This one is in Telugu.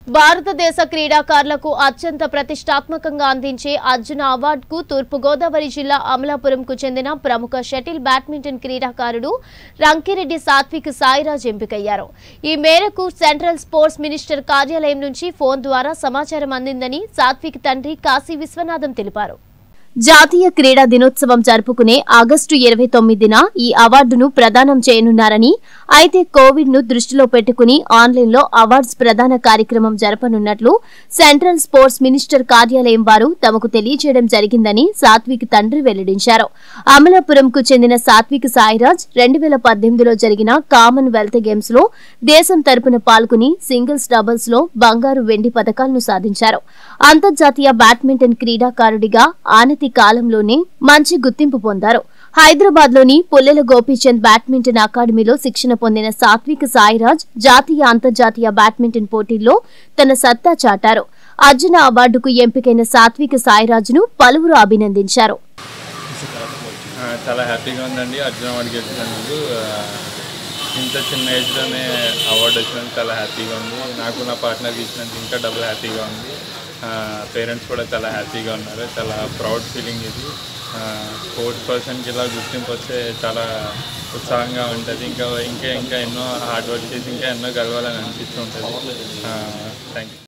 భారతదేశ క్రీడాకారులకు అత్యంత ప్రతిష్టాత్మకంగా అందించే అర్జున అవార్డుకు తూర్పుగోదావరి జిల్లా అమలాపురంకు చెందిన ప్రముఖ షటిల్ బ్యాడ్మింటన్ క్రీడాకారుడు రంకిరెడ్డి సాత్విక్ సాయిరాజ్ ఎంపికయ్యారు ఈ మేరకు సెంట్రల్ స్పోర్ట్స్ మినిస్టర్ కార్యాలయం నుంచి ఫోన్ ద్వారా సమాచారం అందిందని సాత్విక్ తండ్రి కాశీ విశ్వనాథం తెలిపారు జాతీయ క్రీడా దినోత్సవం జరుపుకునే ఆగస్టు ఇరవై తొమ్మిదిన ఈ అవార్డును ప్రదానం చేయనున్నారని అయితే కోవిడ్ ను దృష్టిలో పెట్టుకుని ఆన్లైన్లో అవార్డ్స్ ప్రదాన కార్యక్రమం జరపనున్నట్లు సెంట్రల్ స్పోర్ట్స్ మినిస్టర్ కార్యాలయం వారు తమకు తెలియజేయడం జరిగిందని సాత్విక్ తండ్రి వెల్లడించారు అమలాపురంకు చెందిన సాత్విక్ సాయిరాజ్ రెండు వేల పద్దెనిమిదిలో జరిగిన కామన్వెల్త్ గేమ్స్ లో దేశం తరపున పాల్గొని సింగిల్స్ డబుల్స్ లో బంగారు వెండి పథకాలను సాధించారు అంతర్జాతీయ బ్యాడ్మింటన్ క్రీడాకారుడిగా ఆనతి కాలంలోనే మంచి గుర్తింపు పొందారు హైదరాబాద్ లోని పుల్లెల గోపీచంద్ బ్యాడ్మింటన్ అకాడమీలో శిక్షణ పొందిన సాత్విక్ సాయిరాజ్ జాతీయ అంతర్జాతీయ బ్యాడ్మింటన్ పోటీల్లో తన సత్తా చాటారు అర్జున అవార్డుకు ఎంపికైన సాత్విక్ సాయిరాజ్ను పలువురు అభినందించారు ఆ, చాలా హ్యాపీగా ఉందండి అర్జున అవార్డు గెలిచినందుకు ఆ, ఇంత చిన్న ఏజ్లోనే అవార్డు వచ్చినందుకు చాలా హ్యాపీగా ఉంది నాకు నా పార్ట్నర్కి ఇచ్చినందుకు ఇంకా డబుల్ హ్యాపీగా ఉంది పేరెంట్స్ కూడా చాలా హ్యాపీగా ఉన్నారు చాలా ప్రౌడ్ ఫీలింగ్ ఇది స్పోర్ట్స్ పర్సన్కి ఇలా గుర్తింపు వస్తే చాలా ఉత్సాహంగా ఉంటుంది ఇంకా ఇంకా ఇంకా ఎన్నో హార్డ్ వర్క్ చేసి ఇంకా ఎన్నో గెలవాలని అనిపిస్తూ ఉంటుంది థ్యాంక్ యూ